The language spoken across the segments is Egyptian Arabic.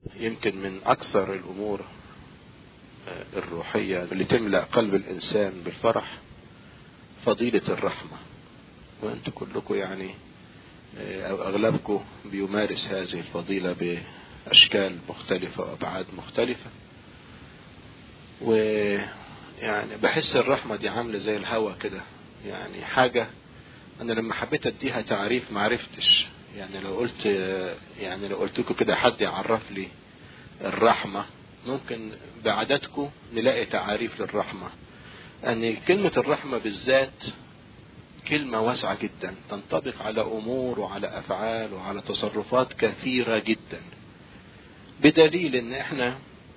يمكن من أكثر الأمور الروحية اللي تملأ قلب الإنسان بالفرح فضيلة الرحمة وأنتم كلكم يعني أو أغلبكم بيمارس هذه الفضيلة بأشكال مختلفة وأبعاد مختلفة ويعني بحس الرحمة دي عاملة زي الهوا كده يعني حاجة أنا لما حبيت أديها تعريف معرفتش يعني لو قلت يعني لو قلت لكم كده حد يعرف لي الرحمة ممكن بعددكم نلاقي تعاريف للرحمة أن كلمة الرحمة بالذات كلمة واسعة جدا تنطبق على أمور وعلى أفعال وعلى تصرفات كثيرة جدا بدليل أن احنا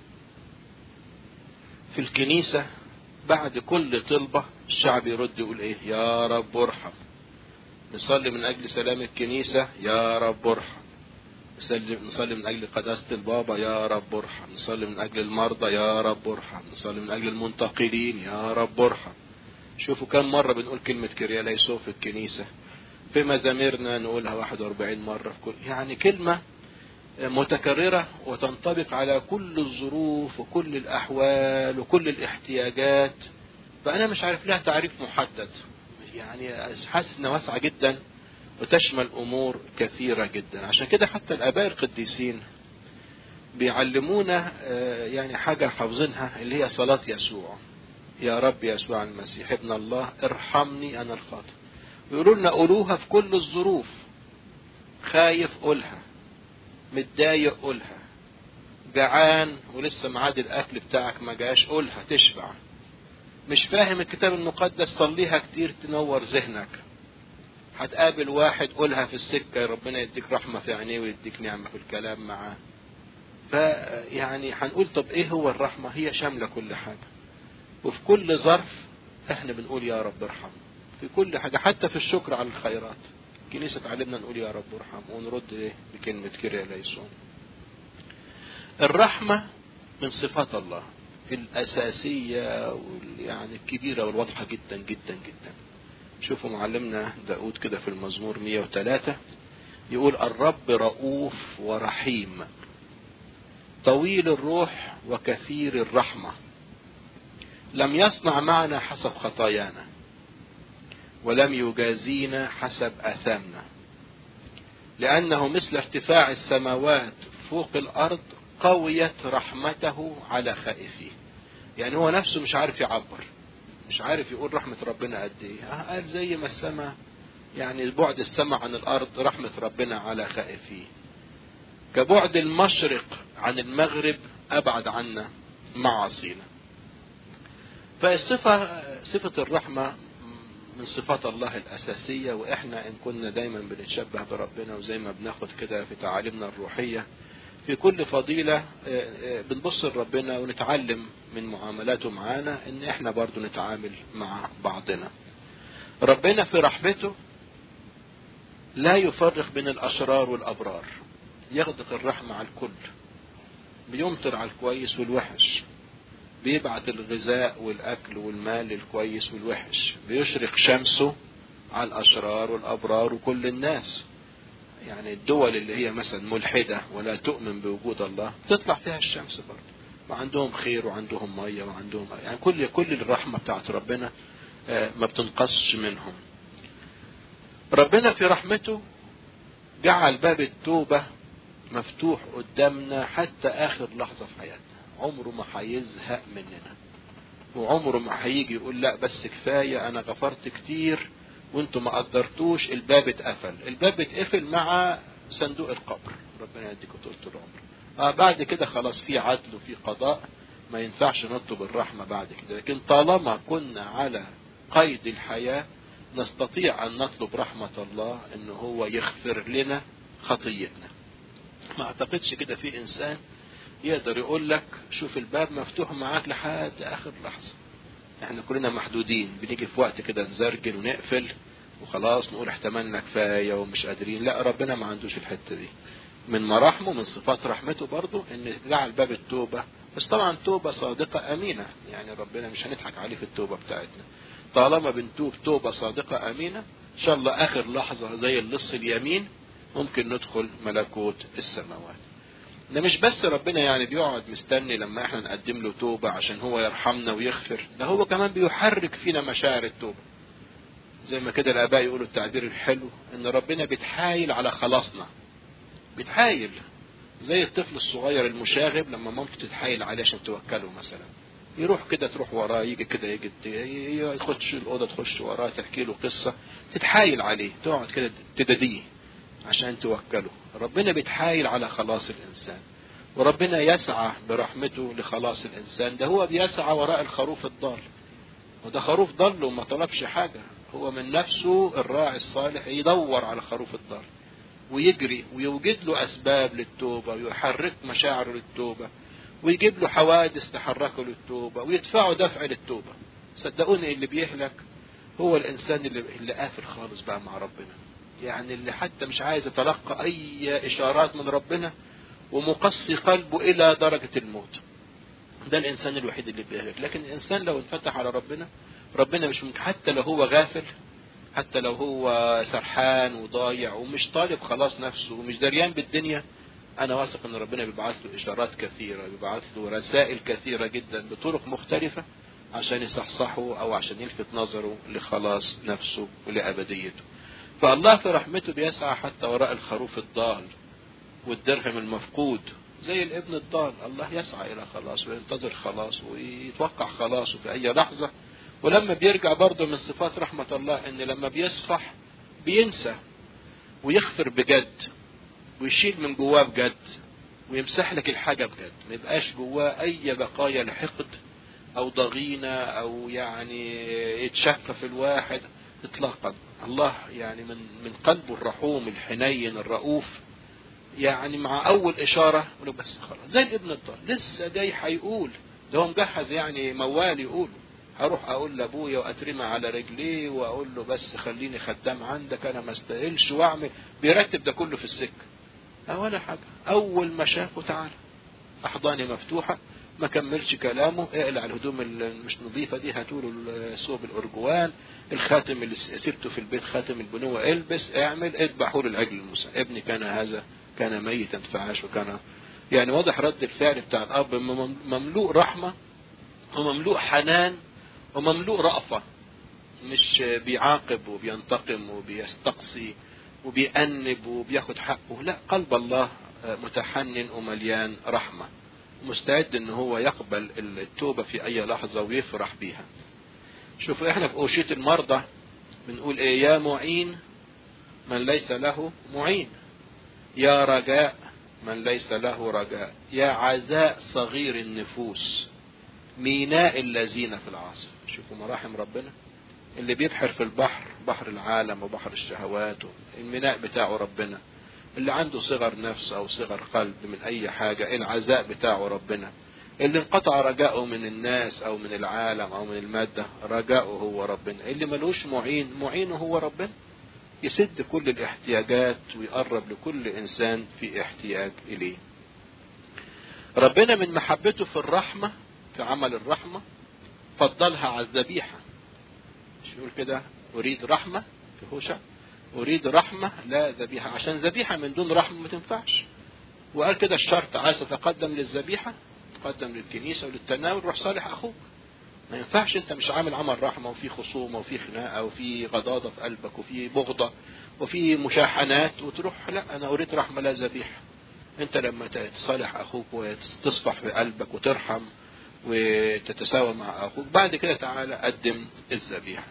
في الكنيسة بعد كل طلبة الشعب يرد يقول ايه يا رب ارحم نصلي من أجل سلام الكنيسة يا رب ارحم نصلي من أجل قداسة البابا يا رب ارحم نصلي من أجل المرضى يا رب ارحم نصلي من أجل المنتقلين يا رب ارحم شوفوا كم مرة بنقول كلمة كريا ليسوع في الكنيسة في مزاميرنا نقولها 41 مرة في كل يعني كلمة متكررة وتنطبق على كل الظروف وكل الأحوال وكل الاحتياجات فأنا مش عارف لها تعريف محدد يعني حاسس إنها واسعة جدا وتشمل أمور كثيرة جدا عشان كده حتى الآباء القديسين بيعلمونا يعني حاجة حافظينها اللي هي صلاة يسوع يا رب يسوع المسيح ابن الله ارحمني أنا الخاطئ ويقولوا لنا قولوها في كل الظروف خايف قولها متضايق قولها جعان ولسه معاد الأكل بتاعك ما جاش قولها تشبع مش فاهم الكتاب المقدس صليها كتير تنور ذهنك هتقابل واحد قولها في السكة ربنا يديك رحمة في عينيه ويديك نعمة في الكلام معاه فيعني هنقول طب ايه هو الرحمة هي شاملة كل حاجة وفي كل ظرف احنا بنقول يا رب ارحم في كل حاجة حتى في الشكر على الخيرات الكنيسة تعلمنا نقول يا رب ارحم ونرد ايه بكلمة كريا ليسون الرحمة من صفات الله الأساسية يعني الكبيرة والواضحة جدا جدا جدا شوفوا معلمنا داود كده في المزمور 103 يقول الرب رؤوف ورحيم طويل الروح وكثير الرحمة لم يصنع معنا حسب خطايانا ولم يجازينا حسب آثامنا لأنه مثل ارتفاع السماوات فوق الأرض قويت رحمته على خائفيه يعني هو نفسه مش عارف يعبر مش عارف يقول رحمة ربنا قد ايه قال زي ما السماء يعني بعد السماء عن الأرض رحمة ربنا على خائفيه كبعد المشرق عن المغرب أبعد عنا معاصينا فالصفة صفة الرحمة من صفات الله الأساسية وإحنا إن كنا دايما بنتشبه بربنا وزي ما بناخد كده في تعاليمنا الروحية في كل فضيلة بنبص لربنا ونتعلم من معاملاته معانا إن إحنا برضو نتعامل مع بعضنا ربنا في رحمته لا يفرق بين الأشرار والأبرار يغدق الرحمة على الكل بيمطر على الكويس والوحش بيبعت الغذاء والأكل والمال للكويس والوحش بيشرق شمسه على الأشرار والأبرار وكل الناس يعني الدول اللي هي مثلا ملحدة ولا تؤمن بوجود الله تطلع فيها الشمس برضه وعندهم خير وعندهم مية وعندهم يعني كل كل الرحمة بتاعت ربنا ما بتنقصش منهم ربنا في رحمته جعل باب التوبة مفتوح قدامنا حتى آخر لحظة في حياتنا عمره ما هيزهق مننا وعمره ما هيجي يقول لا بس كفاية أنا غفرت كتير وانتوا ما قدرتوش الباب اتقفل الباب اتقفل مع صندوق القبر ربنا يديكم طول العمر آه بعد كده خلاص في عدل وفي قضاء ما ينفعش نطلب الرحمة بعد كده لكن طالما كنا على قيد الحياة نستطيع أن نطلب رحمة الله أن هو يغفر لنا خطيتنا ما أعتقدش كده في إنسان يقدر يقول لك شوف الباب مفتوح معاك لحد آخر لحظة احنا كلنا محدودين بنيجي في وقت كده نزرجن ونقفل وخلاص نقول احتملنا كفاية ومش قادرين لا ربنا ما عندوش الحتة دي من مراحمه من صفات رحمته برضه ان جعل باب التوبة بس طبعا توبة صادقة امينة يعني ربنا مش هنضحك عليه في التوبة بتاعتنا طالما بنتوب توبة صادقة امينة ان شاء الله اخر لحظة زي اللص اليمين ممكن ندخل ملكوت السماوات ده مش بس ربنا يعني بيقعد مستني لما احنا نقدم له توبة عشان هو يرحمنا ويغفر ده هو كمان بيحرك فينا مشاعر التوبة زي ما كده الآباء يقولوا التعبير الحلو إن ربنا بيتحايل على خلاصنا بيتحايل زي الطفل الصغير المشاغب لما مامته تتحايل عليه عشان توكله مثلا يروح كده تروح وراه يجي كده يجي يخش الأوضة تخش وراه تحكي له قصة تتحايل عليه تقعد كده تدديه عشان توكله ربنا بيتحايل على خلاص الإنسان وربنا يسعى برحمته لخلاص الإنسان ده هو بيسعى وراء الخروف الضال وده خروف ضل وما طلبش حاجة هو من نفسه الراعي الصالح يدور على خروف الضال ويجري ويوجد له أسباب للتوبة ويحرك مشاعره للتوبة ويجيب له حوادث تحركه للتوبة ويدفعه دفع للتوبة صدقوني اللي بيهلك هو الإنسان اللي, اللي قافل خالص بقى مع ربنا يعني اللي حتى مش عايز يتلقى أي إشارات من ربنا ومقصي قلبه إلى درجة الموت ده الإنسان الوحيد اللي بيهلك لكن الإنسان لو انفتح على ربنا ربنا مش ممكن حتى لو هو غافل حتى لو هو سرحان وضايع ومش طالب خلاص نفسه ومش دريان بالدنيا انا واثق ان ربنا بيبعث له اشارات كثيره بيبعث له رسائل كثيره جدا بطرق مختلفه عشان يصحصحه او عشان يلفت نظره لخلاص نفسه ولابديته فالله في رحمته بيسعى حتى وراء الخروف الضال والدرهم المفقود زي الابن الضال الله يسعى الى خلاص وينتظر خلاص ويتوقع خلاصه في اي لحظه ولما بيرجع برضه من صفات رحمة الله ان لما بيصفح بينسى ويغفر بجد ويشيل من جواه بجد ويمسح لك الحاجة بجد ما يبقاش جواه اي بقايا لحقد او ضغينة او يعني يتشفى في الواحد اطلاقا الله يعني من من قلبه الرحوم الحنين الرؤوف يعني مع اول اشارة يقول بس خلاص زي الابن الضال لسه جاي هيقول ده هو مجهز يعني موال يقوله هروح اقول لابويا واترمى على رجليه واقول له بس خليني خدام عندك انا ما استاهلش واعمل بيرتب ده كله في السكه ولا حاجه اول ما شافه تعالى احضاني مفتوحه ما كملش كلامه اقلع الهدوم المش نظيفة دي هاتوله ثوب الأرجوان الخاتم اللي سبته في البيت خاتم البنوة البس اعمل اذبحوا له العجل الموسى ابني كان هذا كان ميتا فعاش وكان يعني واضح رد الفعل بتاع الأب مملوء رحمة ومملوء حنان ومملوء رأفة مش بيعاقب وبينتقم وبيستقصي وبيأنب وبياخد حقه لا قلب الله متحنن ومليان رحمة مستعد ان هو يقبل التوبة في اي لحظة ويفرح بيها شوفوا احنا في اوشية المرضى بنقول ايه يا معين من ليس له معين يا رجاء من ليس له رجاء يا عزاء صغير النفوس ميناء الذين في العاصفة شوفوا مراحم ربنا اللي بيبحر في البحر بحر العالم وبحر الشهوات الميناء بتاعه ربنا اللي عنده صغر نفس او صغر قلب من اي حاجة العزاء بتاعه ربنا اللي انقطع رجاؤه من الناس او من العالم او من المادة رجاؤه هو ربنا اللي ملوش معين معينه هو ربنا يسد كل الاحتياجات ويقرب لكل انسان في احتياج اليه ربنا من محبته في الرحمة في عمل الرحمة فضلها على الذبيحة مش يقول كده أريد رحمة في هوشع أريد رحمة لا ذبيحة عشان ذبيحة من دون رحمة ما تنفعش وقال كده الشرط عايز تتقدم للذبيحة تقدم للكنيسة وللتناول روح صالح أخوك ما ينفعش انت مش عامل عمل رحمة وفي خصومة وفي خناقة وفي غضاضة في قلبك وفي بغضة وفي مشاحنات وتروح لا أنا أريد رحمة لا ذبيحة انت لما تصالح أخوك وتصفح في قلبك وترحم وتتساوى مع أخوك بعد كده تعالى قدم الذبيحة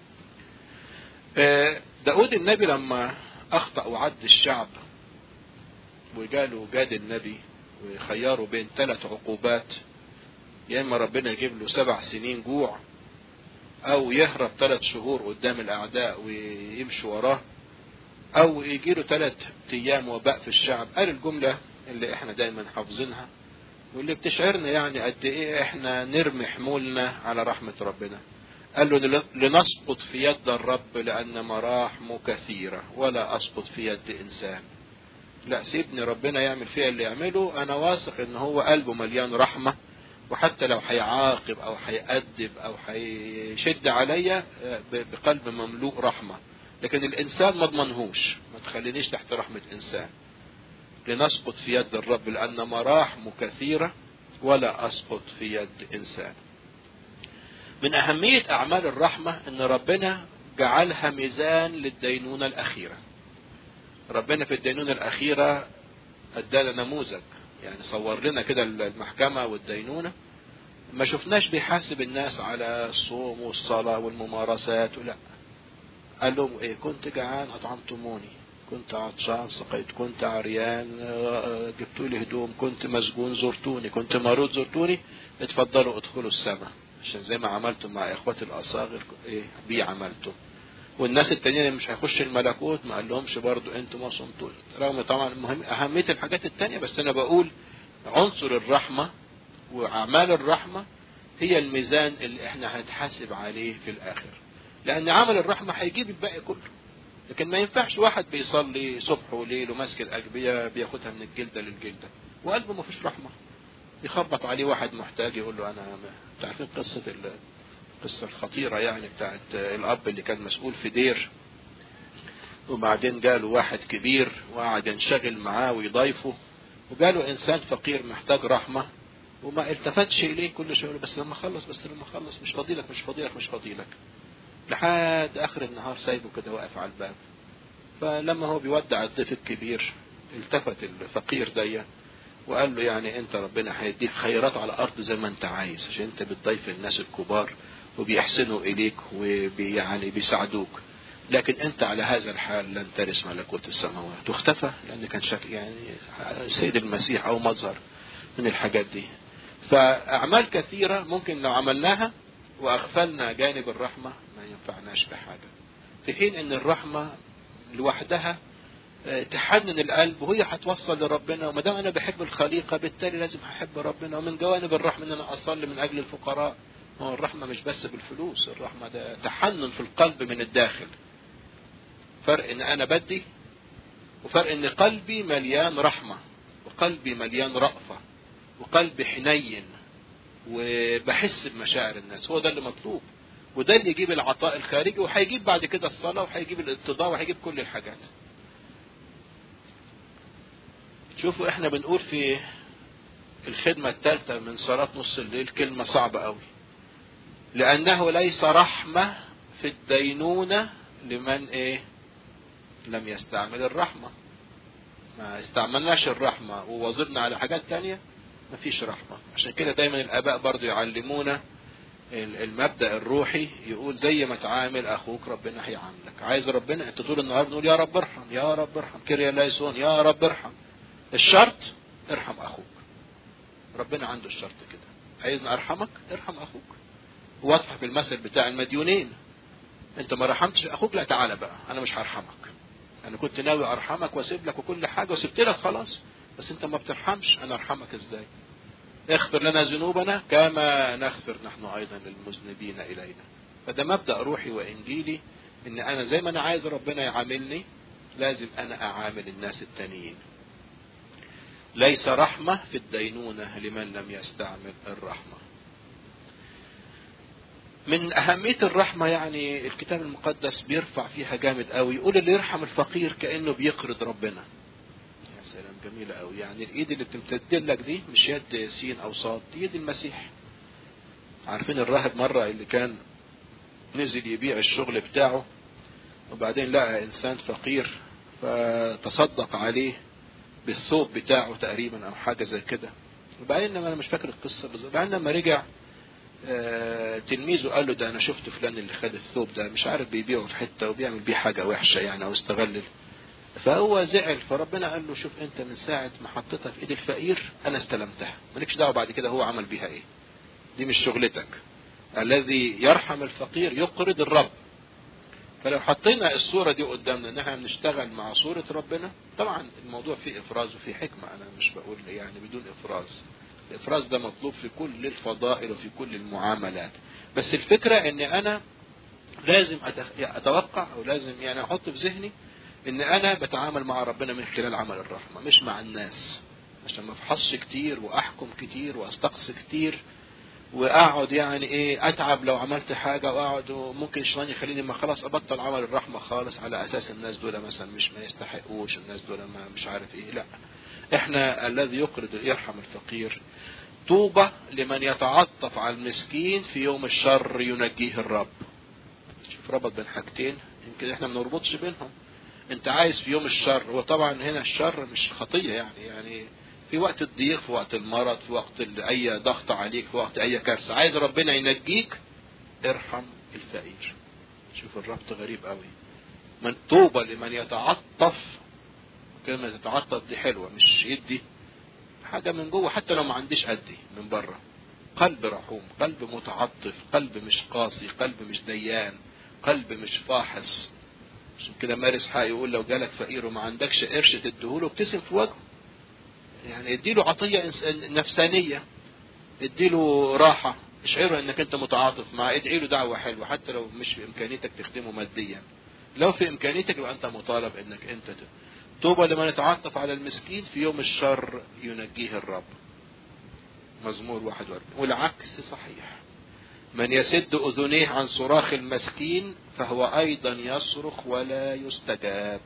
داود النبي لما أخطأ وعد الشعب وجاله جاد النبي وخيروا بين ثلاث عقوبات يا إما ربنا يجيب له سبع سنين جوع أو يهرب ثلاث شهور قدام الأعداء ويمشي وراه أو يجي له ثلاث أيام وباء في الشعب قال الجملة اللي احنا دايما حافظينها واللي بتشعرنا يعني قد ايه احنا نرمي حمولنا على رحمة ربنا قال له لنسقط في يد الرب لأن مراحمه كثيرة ولا أسقط في يد إنسان لا سيبني ربنا يعمل فيها اللي يعمله أنا واثق إن هو قلبه مليان رحمة وحتى لو هيعاقب أو هيأدب أو هيشد عليا بقلب مملوء رحمة لكن الإنسان ما اضمنهوش ما تخلينيش تحت رحمة إنسان لنسقط في يد الرب لأن مراحمه كثيرة ولا أسقط في يد إنسان من أهمية أعمال الرحمة أن ربنا جعلها ميزان للدينونة الأخيرة ربنا في الدينونة الأخيرة ادانا نموذج يعني صور لنا كده المحكمة والدينونة ما شفناش بيحاسب الناس على الصوم والصلاة والممارسات ولا قال لهم ايه كنت جعان اطعمتموني كنت عطشان سقيت كنت عريان جبتوا لي هدوم كنت مسجون زرتوني كنت مريض زرتوني اتفضلوا ادخلوا السماء عشان زي ما عملتم مع اخواتي الاصاغر ايه بي عملتم والناس التانيين اللي مش هيخش الملكوت ما قال لهمش برضو انتوا ما صمتوش رغم طبعا مهم اهميه الحاجات التانية بس انا بقول عنصر الرحمه واعمال الرحمه هي الميزان اللي احنا هنتحاسب عليه في الاخر لان عمل الرحمه هيجيب الباقي كله لكن ما ينفعش واحد بيصلي صبح وليل وماسك الاجبيه بياخدها من الجلده للجلده وقلبه ما فيش رحمه يخبط عليه واحد محتاج يقول له انا انت عارفين قصه القصه الخطيره يعني بتاعت الاب اللي كان مسؤول في دير وبعدين جاله واحد كبير وقعد ينشغل معاه ويضايفه وجاله انسان فقير محتاج رحمه وما التفتش اليه كل شويه بس لما اخلص بس لما اخلص مش فاضيلك مش فاضيلك مش فاضيلك لحد اخر النهار سايبه كده واقف على الباب فلما هو بيودع الضيف الكبير التفت الفقير دي وقال له يعني انت ربنا هيديك خيرات على الارض زي ما انت عايز عشان انت بتضيف الناس الكبار وبيحسنوا اليك ويعني بيساعدوك لكن انت على هذا الحال لن ترث ملكوت السماوات واختفى لان كان شك يعني سيد المسيح او مظهر من الحاجات دي فاعمال كثيره ممكن لو عملناها واغفلنا جانب الرحمه ما ينفعناش بحاجه في حين ان الرحمه لوحدها تحنن القلب وهي هتوصل لربنا وما دام انا بحب الخليقه بالتالي لازم احب ربنا ومن جوانب الرحمه ان انا اصلي من اجل الفقراء هو الرحمه مش بس بالفلوس الرحمه ده تحنن في القلب من الداخل فرق ان انا بدي وفرق ان قلبي مليان رحمه وقلبي مليان رأفه وقلبي حنين وبحس بمشاعر الناس هو ده اللي مطلوب وده اللي يجيب العطاء الخارجي وهيجيب بعد كده الصلاه وهيجيب الاتضاع وهيجيب كل الحاجات شوفوا احنا بنقول في الخدمة الثالثة من صلاة نص الليل كلمة صعبة قوي لأنه ليس رحمة في الدينونة لمن ايه لم يستعمل الرحمة ما استعملناش الرحمة وواظبنا على حاجات تانية مفيش رحمة عشان كده دايما الآباء برضو يعلمونا المبدأ الروحي يقول زي ما تعامل أخوك ربنا هيعاملك عايز ربنا أنت طول النهار نقول يا رب ارحم يا رب ارحم كيريا لايسون يا رب ارحم الشرط ارحم أخوك ربنا عنده الشرط كده عايزني أرحمك ارحم أخوك واضحة في المثل بتاع المديونين انت ما رحمتش اخوك لا تعالى بقى انا مش هرحمك انا كنت ناوي ارحمك واسيب لك وكل حاجه وسبت لك خلاص بس انت ما بترحمش انا ارحمك ازاي اغفر لنا ذنوبنا كما نغفر نحن ايضا للمذنبين الينا فده مبدا روحي وانجيلي ان انا زي ما انا عايز ربنا يعاملني لازم انا اعامل الناس التانيين ليس رحمه في الدينونه لمن لم يستعمل الرحمه من أهمية الرحمة يعني الكتاب المقدس بيرفع فيها جامد قوي يقول اللي يرحم الفقير كأنه بيقرض ربنا يا سلام جميلة قوي يعني الإيد اللي بتمتد لك دي مش يد سين أو صاد دي يد المسيح عارفين الراهب مرة اللي كان نزل يبيع الشغل بتاعه وبعدين لقى إنسان فقير فتصدق عليه بالثوب بتاعه تقريبا أو حاجة زي كده وبعدين أنا مش فاكر القصة بالظبط بعدين لما رجع آه تلميذه قال له ده انا شفت فلان اللي خد الثوب ده مش عارف بيبيعه في حته وبيعمل بيه حاجه وحشه يعني او استغلل فهو زعل فربنا قال له شوف انت من ساعه ما حطيتها في ايد الفقير انا استلمتها مالكش دعوه بعد كده هو عمل بيها ايه دي مش شغلتك الذي يرحم الفقير يقرض الرب فلو حطينا الصوره دي قدامنا ان احنا بنشتغل مع صوره ربنا طبعا الموضوع فيه افراز وفيه حكمه انا مش بقول يعني بدون افراز الافراز ده مطلوب في كل الفضائل وفي كل المعاملات بس الفكرة ان انا لازم اتوقع او لازم يعني احط في ذهني ان انا بتعامل مع ربنا من خلال عمل الرحمة مش مع الناس عشان ما افحصش كتير واحكم كتير واستقصي كتير واقعد يعني ايه اتعب لو عملت حاجه واقعد وممكن الشيطان يخليني ما خلاص ابطل عمل الرحمه خالص على اساس الناس دول مثلا مش ما يستحقوش الناس دول ما مش عارف ايه لا احنا الذي يقرض يرحم الفقير طوبى لمن يتعطف على المسكين في يوم الشر ينجيه الرب شوف ربط بين حاجتين يمكن احنا ما نربطش بينهم انت عايز في يوم الشر وطبعا هنا الشر مش خطيه يعني يعني في وقت الضيق في وقت المرض في وقت اي ضغط عليك في وقت اي كارثه عايز ربنا ينجيك ارحم الفقير شوف الربط غريب قوي من طوبى لمن يتعطف كلمة يتعطف دي حلوة مش يدي حاجة من جوه حتى لو ما عنديش أدي من بره قلب رحوم قلب متعطف قلب مش قاسي قلب مش ديان قلب مش فاحص عشان كده مارس حق يقول لو جالك فقير وما عندكش قرش تديهوله ابتسم في وجهه يعني اديله عطية نفسانية اديله راحة اشعره انك انت متعاطف معاه ادعي له دعوة حلوة حتى لو مش في امكانيتك تخدمه ماديا لو في امكانيتك يبقى انت مطالب انك انت توبة لمن يتعاطف على المسكين في يوم الشر ينجيه الرب مزمور 41 والعكس صحيح من يسد اذنيه عن صراخ المسكين فهو ايضا يصرخ ولا يستجاب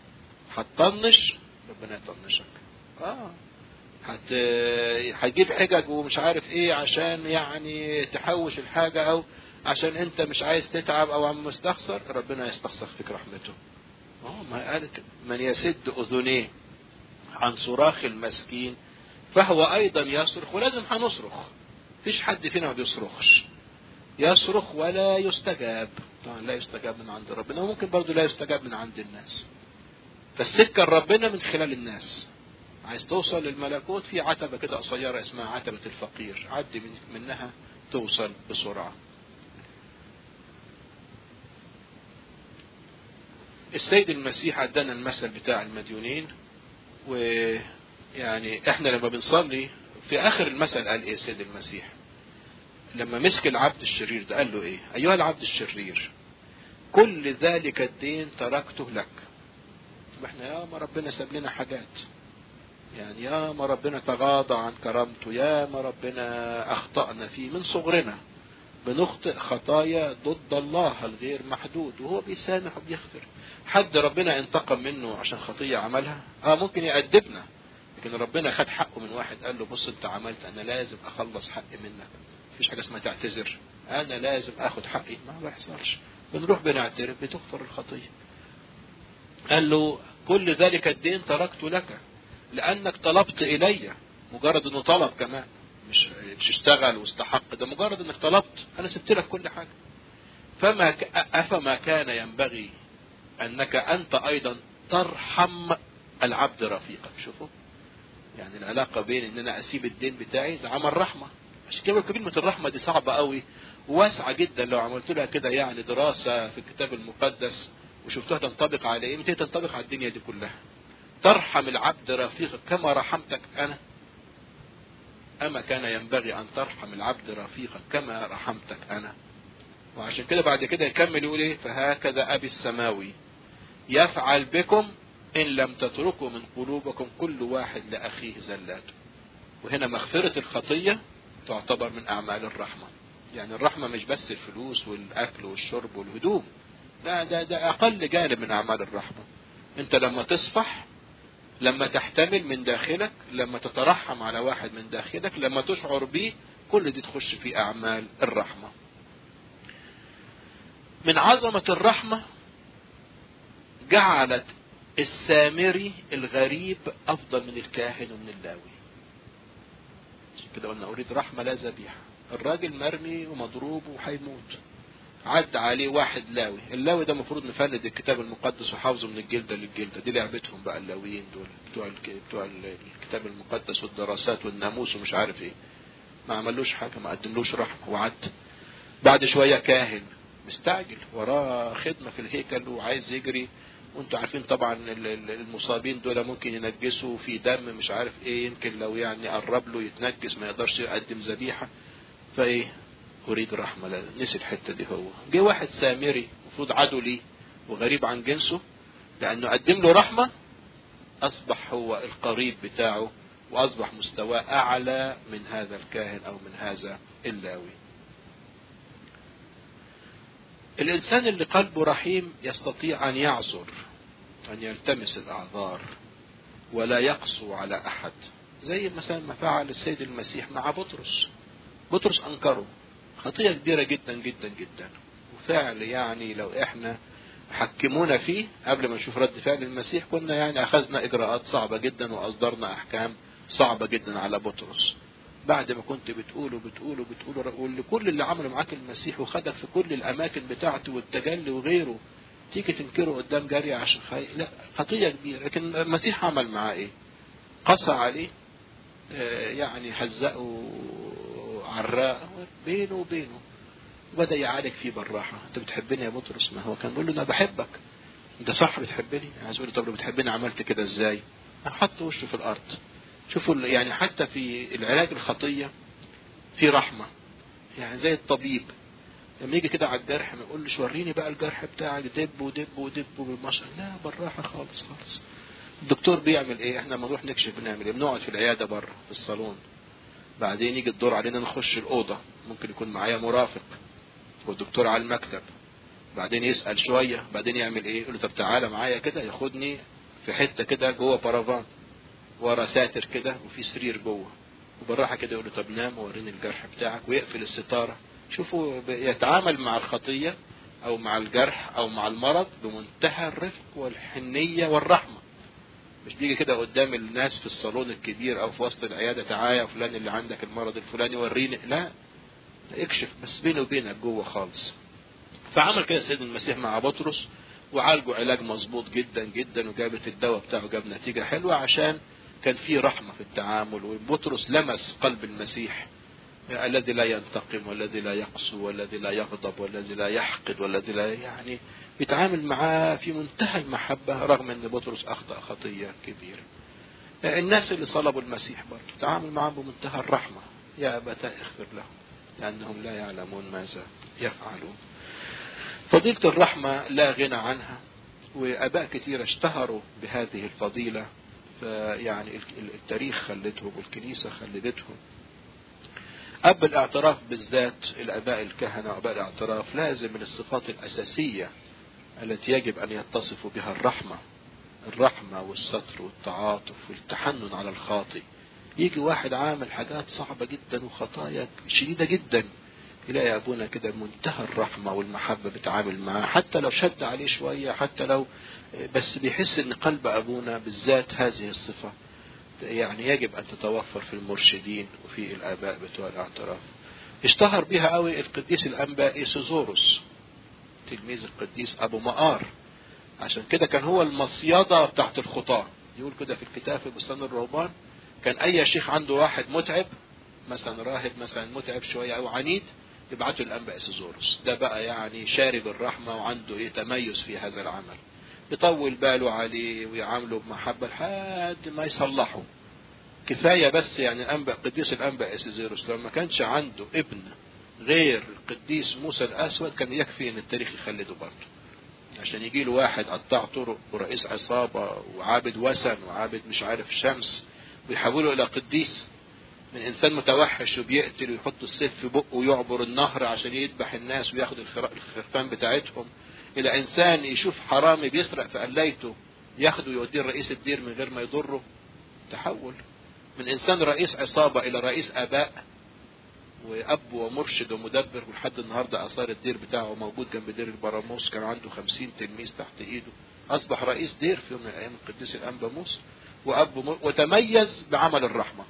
هتطنش ربنا يطنشك اه هت هتجيب حجج ومش عارف ايه عشان يعني تحوش الحاجة او عشان انت مش عايز تتعب او عم مستخسر ربنا يستخسر فيك رحمته اه ما قالت من يسد اذنيه عن صراخ المسكين فهو ايضا يصرخ ولازم هنصرخ فيش حد فينا ما بيصرخش يصرخ ولا يستجاب طبعا لا يستجاب من عند ربنا وممكن برضه لا يستجاب من عند الناس فالسكة ربنا من خلال الناس عايز توصل للملكوت في عتبة كده قصيرة اسمها عتبة الفقير عدي من منها توصل بسرعة السيد المسيح ادانا المثل بتاع المديونين ويعني احنا لما بنصلي في اخر المثل قال ايه السيد المسيح لما مسك العبد الشرير ده قال له ايه ايها العبد الشرير كل ذلك الدين تركته لك احنا يا ما ربنا ساب لنا حاجات يعني يا ما ربنا تغاضى عن كرامته يا ما ربنا اخطأنا فيه من صغرنا بنخطئ خطايا ضد الله الغير محدود وهو بيسامح وبيغفر حد ربنا انتقم منه عشان خطية عملها اه ممكن يأدبنا لكن ربنا خد حقه من واحد قال له بص انت عملت انا لازم اخلص حقي منك مفيش حاجة اسمها تعتذر انا لازم اخد حقي ما بيحصلش بنروح بنعترف بتغفر الخطية قال له كل ذلك الدين تركته لك لانك طلبت الي مجرد انه طلب كمان مش مش اشتغل واستحق ده مجرد انك طلبت انا سبت لك كل حاجه فما ك... افما كان ينبغي انك انت ايضا ترحم العبد رفيقك شوفوا يعني العلاقة بين ان انا اسيب الدين بتاعي ده عمل رحمة عشان كده كلمة الرحمة دي صعبة قوي وواسعة جدا لو عملت لها كده يعني دراسة في الكتاب المقدس وشفتها تنطبق على ايه متى تنطبق على الدنيا دي كلها ترحم العبد رفيقك كما رحمتك انا أما كان ينبغي أن ترحم العبد رفيقك كما رحمتك أنا وعشان كده بعد كده يكمل يقول إيه فهكذا أبي السماوي يفعل بكم إن لم تتركوا من قلوبكم كل واحد لأخيه زلاته وهنا مغفرة الخطية تعتبر من أعمال الرحمة يعني الرحمة مش بس الفلوس والأكل والشرب والهدوم لا ده, ده أقل جانب من أعمال الرحمة أنت لما تصفح لما تحتمل من داخلك لما تترحم على واحد من داخلك لما تشعر به كل دي تخش في أعمال الرحمة من عظمة الرحمة جعلت السامري الغريب أفضل من الكاهن ومن اللاوي عشان كده قلنا أريد رحمة لا ذبيحة الراجل مرمي ومضروب وهيموت عد عليه واحد لاوي اللاوي ده المفروض نفند الكتاب المقدس وحافظه من الجلده للجلده دي لعبتهم بقى اللاويين دول بتوع بتوع الكتاب المقدس والدراسات والناموس ومش عارف ايه ما عملوش حاجه ما قدملوش رحمه وعد بعد شويه كاهن مستعجل وراه خدمه في الهيكل وعايز يجري وانتوا عارفين طبعا المصابين دول ممكن ينجسوا في دم مش عارف ايه يمكن لو يعني قرب له يتنجس ما يقدرش يقدم ذبيحه فايه أريد رحمة لا نسي الحتة دي هو جه واحد سامري المفروض عدو ليه وغريب عن جنسه لأنه قدم له رحمة أصبح هو القريب بتاعه وأصبح مستواه أعلى من هذا الكاهن أو من هذا اللاوي الإنسان اللي قلبه رحيم يستطيع أن يعذر أن يلتمس الأعذار ولا يقسو على أحد زي مثلا ما فعل السيد المسيح مع بطرس بطرس أنكره خطية كبيرة جدا جدا جدا وفعل يعني لو احنا حكمونا فيه قبل ما نشوف رد فعل المسيح كنا يعني أخذنا إجراءات صعبة جدا وأصدرنا أحكام صعبة جدا على بطرس بعد ما كنت بتقول وبتقول وبتقول ولكل اللي عمله معاك المسيح وخدك في كل الأماكن بتاعته والتجلي وغيره تيجي تنكره قدام جارية عشان خي... لا خطية كبيرة لكن المسيح عمل معاه ايه قسى عليه آه يعني هزقه عراء بينه وبينه وبدأ يعالج فيه بالراحة انت بتحبني يا بطرس ما هو كان بيقول له انا بحبك انت صح بتحبني عايز اقول له طب لو بتحبني عملت كده ازاي حط وشه في الارض شوفوا يعني حتى في العلاج الخطية في رحمة يعني زي الطبيب لما يجي كده على الجرح ما يقولش وريني بقى الجرح بتاعك دب ودب ودب بالمشط لا بالراحة خالص خالص الدكتور بيعمل ايه احنا لما نروح نكشف بنعمل ايه بنقعد في العيادة بره في الصالون بعدين يجي الدور علينا نخش الأوضة ممكن يكون معايا مرافق والدكتور على المكتب بعدين يسأل شوية بعدين يعمل ايه يقول له طب تعالى معايا كده ياخدني في حتة كده جوه بارافان ورا ساتر كده وفي سرير جوه وبالراحة كده يقول له طب نام ووريني الجرح بتاعك ويقفل الستارة شوفوا يتعامل مع الخطية او مع الجرح او مع المرض بمنتهى الرفق والحنية والرحمة مش بيجي كده قدام الناس في الصالون الكبير او في وسط العيادة تعالى يا فلان اللي عندك المرض الفلاني وريني لا اكشف بس بيني وبينك جوه خالص فعمل كده سيدنا المسيح مع بطرس وعالجوا علاج مظبوط جدا جدا وجابت الدواء بتاعه جاب نتيجة حلوة عشان كان في رحمة في التعامل وبطرس لمس قلب المسيح الذي لا ينتقم والذي لا يقسو والذي لا يغضب والذي لا يحقد والذي لا يعني بيتعامل معاه في منتهى المحبة رغم ان بطرس اخطأ خطية كبيرة الناس اللي صلبوا المسيح برضه تعامل معهم بمنتهى الرحمة يا أبتاه اغفر لهم لأنهم لا يعلمون ماذا يفعلون فضيلة الرحمة لا غنى عنها وآباء كثير اشتهروا بهذه الفضيلة فيعني التاريخ خلدهم والكنيسة خلدتهم أب الاعتراف بالذات الآباء الكهنة وآباء الاعتراف لازم من الصفات الأساسية التي يجب أن يتصفوا بها الرحمة الرحمة والستر والتعاطف والتحنن على الخاطئ يجي واحد عامل حاجات صعبة جدا وخطايا شديدة جدا يلاقي أبونا كده منتهى الرحمة والمحبة بتعامل معاه حتى لو شد عليه شوية حتى لو بس بيحس ان قلب أبونا بالذات هذه الصفة يعني يجب أن تتوفر في المرشدين وفي الآباء بتوع الاعتراف اشتهر بها قوي القديس الأنبا إيسوزوروس تلميذ القديس أبو مقار عشان كده كان هو المصيدة بتاعت الخطاة يقول كده في الكتاب في بستان الرهبان كان أي شيخ عنده واحد متعب مثلا راهب مثلا متعب شوية أو عنيد يبعته الأنبا إيسوزوروس ده بقى يعني شارب الرحمة وعنده إيه تميز في هذا العمل يطول باله عليه ويعامله بمحبة لحد ما يصلحه كفاية بس يعني الأنبا قديس الأنبا إيسوزيروس لو ما كانش عنده ابن غير القديس موسى الأسود كان يكفي إن التاريخ يخلده برضه عشان يجي له واحد قطاع طرق ورئيس عصابة وعابد وثن وعابد مش عارف شمس ويحوله إلى قديس من إنسان متوحش وبيقتل ويحط السيف في بقه ويعبر النهر عشان يذبح الناس وياخد الخرفان بتاعتهم إلى إنسان يشوف حرامي بيسرق في قلايته ياخده يوديه رئيس الدير من غير ما يضره تحول من إنسان رئيس عصابة إلى رئيس آباء وأب ومرشد ومدبر ولحد النهاردة آثار الدير بتاعه موجود جنب دير البراموس كان عنده خمسين تلميذ تحت إيده أصبح رئيس دير في يوم من الأيام القديس الأنبا موسى وأب مر... وتميز بعمل الرحمة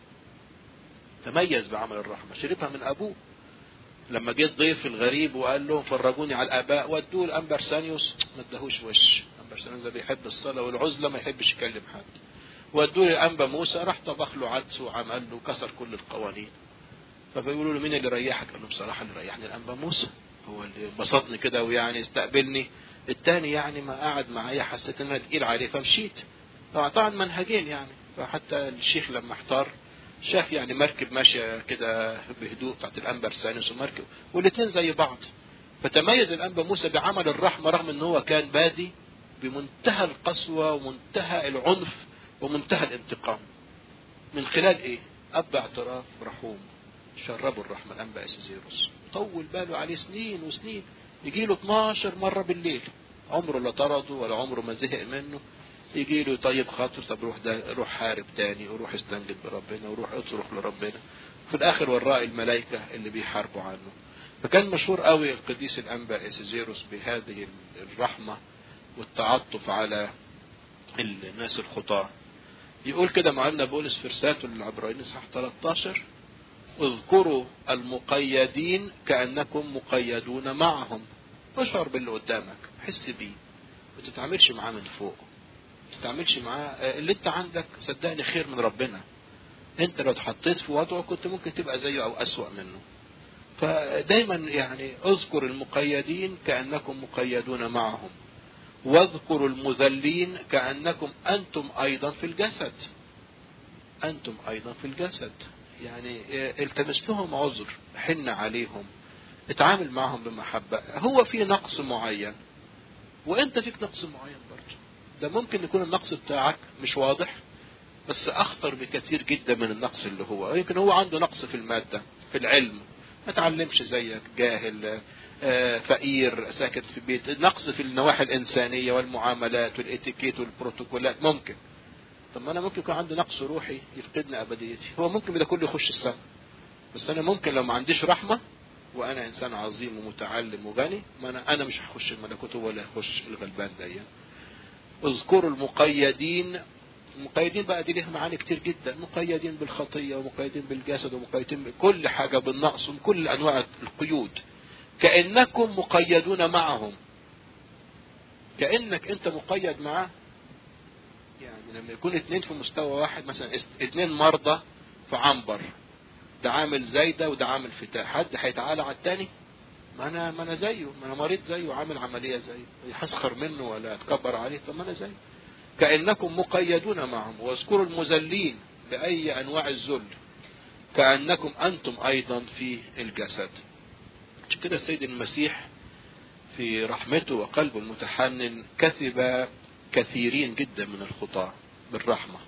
تميز بعمل الرحمة شربها من أبوه لما جه الضيف الغريب وقال لهم فرجوني على الآباء ودوه لأمبرسانيوس ما اداهوش وش أمبرسانيوس ده بيحب الصلاة والعزلة ما يحبش يكلم حد ودوه للأنبا موسى راح طبخ له عدس وعمل له كسر كل القوانين فبيقولوا له مين اللي ريحك؟ قال له بصراحة اللي ريحني الأنبا موسى هو اللي بسطني كده ويعني استقبلني التاني يعني ما قعد معايا حسيت ان انا تقيل عليه فمشيت طبعا منهجين يعني فحتى الشيخ لما احتار شاف يعني مركب ماشية كده بهدوء بتاعت الأنبا سانوس ومركب والاثنين زي بعض فتميز الأنبا موسى بعمل الرحمة رغم ان هو كان بادي بمنتهى القسوة ومنتهى العنف ومنتهى الانتقام من خلال ايه اب اعتراف رحوم شربوا الرحمة الانبا اسيزيروس طول باله عليه سنين وسنين يجي له 12 مرة بالليل عمره لا طرده ولا عمره ما زهق منه يجي له طيب خاطر طب روح ده روح حارب تاني وروح استنجد بربنا وروح اصرخ لربنا في الاخر وراه الملائكة اللي بيحاربوا عنه فكان مشهور قوي القديس الانبا اسيزيروس بهذه الرحمة والتعطف على الناس الخطاة يقول كده معلنا بولس في رسالته للعبرانيين اصحاح 13 اذكروا المقيدين كانكم مقيدون معهم اشعر باللي قدامك حس بيه ما تتعاملش معاه من فوق ما تتعاملش معاه اللي انت عندك صدقني خير من ربنا انت لو اتحطيت في وضعه كنت ممكن تبقى زيه او اسوأ منه فدايما يعني اذكر المقيدين كانكم مقيدون معهم واذكروا المذلين كأنكم أنتم أيضا في الجسد أنتم أيضا في الجسد يعني التمس لهم عذر حن عليهم اتعامل معهم بمحبة هو في نقص معين وانت فيك نقص معين برضه ده ممكن يكون النقص بتاعك مش واضح بس اخطر بكثير جدا من النقص اللي هو يمكن هو عنده نقص في المادة في العلم ما تعلمش زيك جاهل فقير ساكن في بيت نقص في النواحي الإنسانية والمعاملات والإتيكيت والبروتوكولات ممكن طب ما أنا ممكن يكون عندي نقص روحي يفقدني أبديتي هو ممكن ده كله يخش السماء بس أنا ممكن لو ما عنديش رحمة وأنا إنسان عظيم ومتعلم وغني ما أنا أنا مش هخش الملكوت هو اللي هيخش الغلبان ده اذكروا المقيدين المقيدين بقى دي ليها معاني كتير جدا مقيدين بالخطية ومقيدين بالجسد ومقيدين بكل حاجة بالنقص ومن كل أنواع القيود كأنكم مقيدون معهم كأنك انت مقيد معاه يعني لما يكون اتنين في مستوى واحد مثلا اتنين مرضى في عنبر ده عامل زي ده وده عامل فتاة حد هيتعالى على التاني ما انا ما انا زيه ما انا مريض زيه وعامل عملية زيه هسخر منه ولا اتكبر عليه طب ما انا زيه كأنكم مقيدون معهم واذكروا المذلين بأي أنواع الذل كأنكم أنتم أيضا في الجسد عشان كده السيد المسيح في رحمته وقلبه المتحنن كسب كثيرين جدا من الخطاة بالرحمة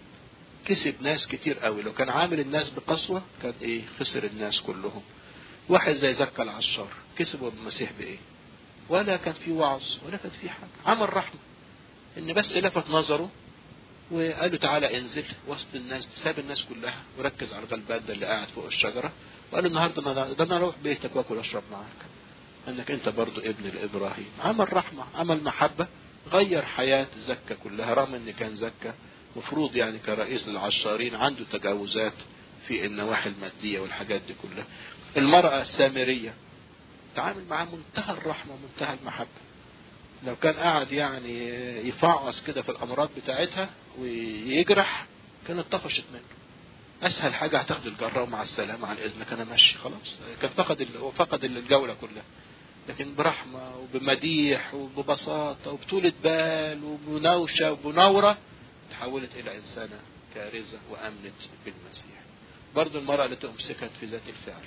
كسب ناس كتير قوي لو كان عامل الناس بقسوة كان ايه خسر الناس كلهم واحد زي زكا العشار كسبه المسيح بايه ولا كان في وعظ ولا كان في حاجة عمل رحمة ان بس لفت نظره وقال له تعالى انزل وسط الناس ساب الناس كلها وركز على الغلبان ده اللي قاعد فوق الشجرة وقال له النهارده انا ده انا اروح بيتك واكل واشرب معاك انك انت برضو ابن لابراهيم عمل رحمة عمل محبة غير حياة زكا كلها رغم ان كان زكا مفروض يعني كرئيس للعشارين عنده تجاوزات في النواحي المادية والحاجات دي كلها المرأة السامرية تعامل معاه منتهى الرحمة منتهى المحبة لو كان قاعد يعني يفعص كده في الامراض بتاعتها ويجرح كانت طفشت منه اسهل حاجة هتاخد الجرة ومع السلامة عن اذنك انا ماشي خلاص كان فقد فقد الجولة كلها لكن برحمة وبمديح وببساطة وبطولة بال وبنوشة وبنورة تحولت الى انسانة كارزة وامنت بالمسيح برضو المرأة التي امسكت في ذات الفعل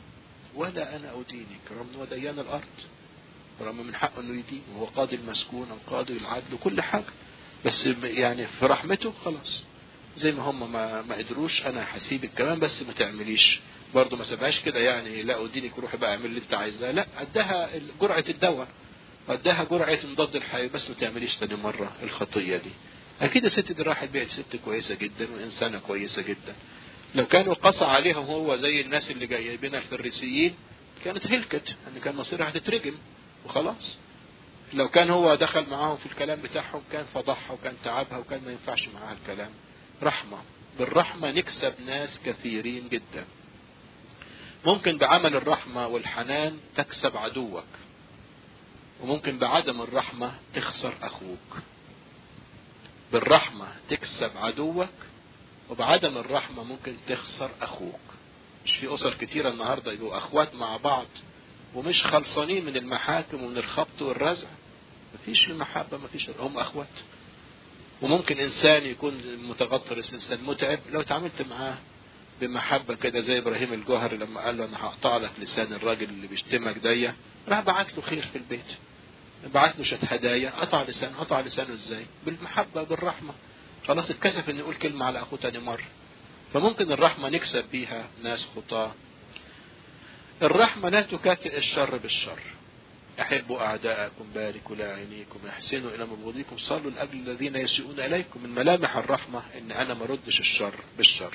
ولا انا ادينك رغم وديان الارض رغم من حقه انه يدين وهو قاضي المسكون او قاضي العدل وكل حاجة بس يعني في رحمته خلاص زي ما هم ما, ما قدروش انا هسيبك كمان بس ما تعمليش برضه ما سابهاش كده يعني لا ادينك روحي بقى اعمل اللي انت عايزاه لا اداها جرعة الدواء اداها جرعة مضاد الحيوي بس ما تعمليش تاني مرة الخطية دي اكيد الست دي راحت بقت ست كويسة جدا وانسانة كويسة جدا لو كانوا قصى عليها وهو زي الناس اللي جايبين الفريسيين كانت هلكت ان كان مصيرها هتترجم وخلاص لو كان هو دخل معاهم في الكلام بتاعهم كان فضحها وكان تعبها وكان ما ينفعش معاها الكلام رحمة بالرحمة نكسب ناس كثيرين جدا ممكن بعمل الرحمة والحنان تكسب عدوك وممكن بعدم الرحمة تخسر أخوك بالرحمة تكسب عدوك وبعدم الرحمة ممكن تخسر أخوك مش في أسر كتيرة النهاردة يبقوا أخوات مع بعض ومش خلصانين من المحاكم ومن الخبط والرزع مفيش المحبة مفيش هم أخوات وممكن إنسان يكون متغطرس إنسان متعب لو تعاملت معاه بمحبة كده زي إبراهيم الجوهري لما قال له أنا هقطع لك لسان الراجل اللي بيشتمك ديا راح بعت له خير في البيت بعت له شت هدايا قطع لسانه قطع لسانه إزاي بالمحبة بالرحمة خلاص اتكسف إنه يقول كلمة على أخوه تاني مرة فممكن الرحمة نكسب بيها ناس خطاة الرحمة لا تكافئ الشر بالشر أحبوا أعداءكم باركوا لاعنيكم احسنوا إلى مبغضيكم صلوا لأجل الذين يسيئون إليكم من ملامح الرحمة إن أنا ما ردش الشر بالشر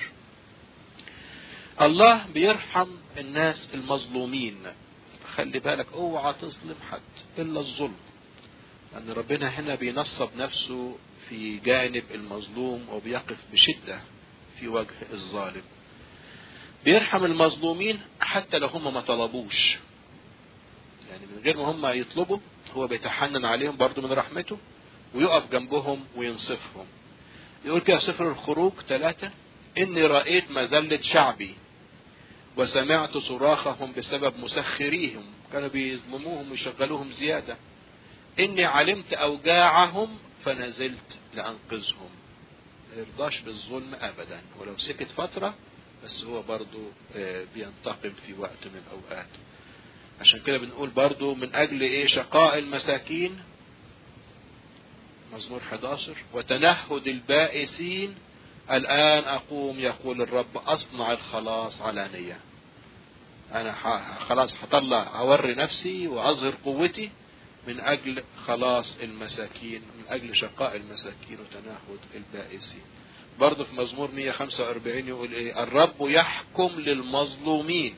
الله بيرحم الناس المظلومين خلي بالك اوعى تظلم حد إلا الظلم أن ربنا هنا بينصب نفسه في جانب المظلوم وبيقف بشدة في وجه الظالم بيرحم المظلومين حتى لو هم ما طلبوش يعني من غير ما هم يطلبوا هو بيتحنن عليهم برضو من رحمته ويقف جنبهم وينصفهم يقول كده سفر الخروج ثلاثة إني رأيت مذلة شعبي وسمعت صراخهم بسبب مسخريهم كانوا بيظلموهم ويشغلوهم زيادة إني علمت أوجاعهم فنزلت لأنقذهم ما يرضاش بالظلم أبدا ولو سكت فترة بس هو برضو بينتقم في وقت من الأوقات عشان كده بنقول برضو من أجل إيه شقاء المساكين مزمور 11 وتنهد البائسين الآن أقوم يقول الرب أصنع الخلاص علانية أنا خلاص هطلع أوري نفسي وأظهر قوتي من أجل خلاص المساكين من أجل شقاء المساكين وتنهد البائسين برضه في مزمور 145 يقول إيه الرب يحكم للمظلومين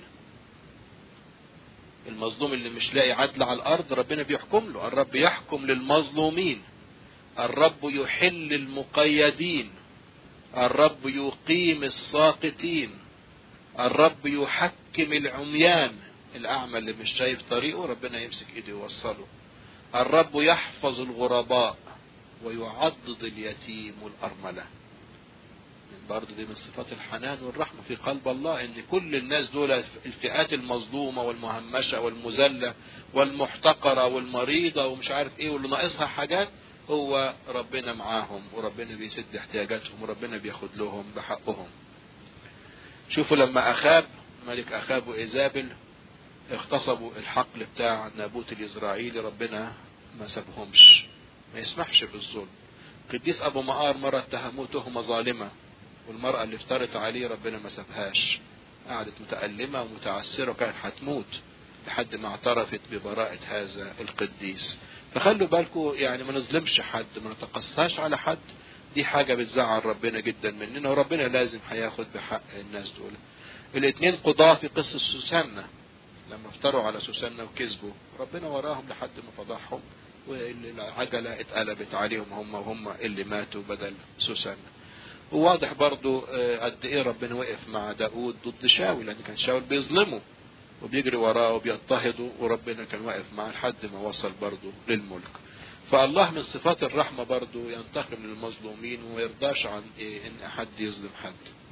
المظلوم اللي مش لاقي عدل على الأرض ربنا بيحكم له الرب يحكم للمظلومين الرب يحل المقيدين الرب يقيم الساقطين الرب يحكم العميان الأعمى اللي مش شايف طريقه ربنا يمسك إيده يوصله الرب يحفظ الغرباء ويعضد اليتيم والأرملة برضه دي من صفات الحنان والرحمة في قلب الله ان كل الناس دول الفئات المظلومة والمهمشة والمذلة والمحتقرة والمريضة ومش عارف ايه واللي ناقصها حاجات هو ربنا معاهم وربنا بيسد احتياجاتهم وربنا بياخد لهم بحقهم شوفوا لما اخاب ملك اخاب وايزابل اغتصبوا الحقل بتاع نابوت الإسرائيلي ربنا ما سابهمش ما يسمحش بالظلم قديس أبو مقار مرة اتهموه تهمة ظالمة والمرأة اللي افترت عليه ربنا ما سابهاش قعدت متألمة ومتعسرة وكانت هتموت لحد ما اعترفت ببراءة هذا القديس فخلوا بالكم يعني ما نظلمش حد ما نتقصاش على حد دي حاجة بتزعل ربنا جدا مننا وربنا لازم هياخد بحق الناس دول الاثنين قضاة في قصة سوسنة لما افتروا على سوسنة وكذبوا ربنا وراهم لحد ما فضحهم والعجلة اتقلبت عليهم هم وهم اللي ماتوا بدل سوسنة وواضح برضو قد ايه ربنا وقف مع داود ضد شاول لان كان شاول بيظلمه وبيجري وراه وبيضطهده وربنا كان واقف معاه لحد ما وصل برضو للملك فالله من صفات الرحمة برضو ينتقم للمظلومين وما يرضاش عن إيه ان حد يظلم حد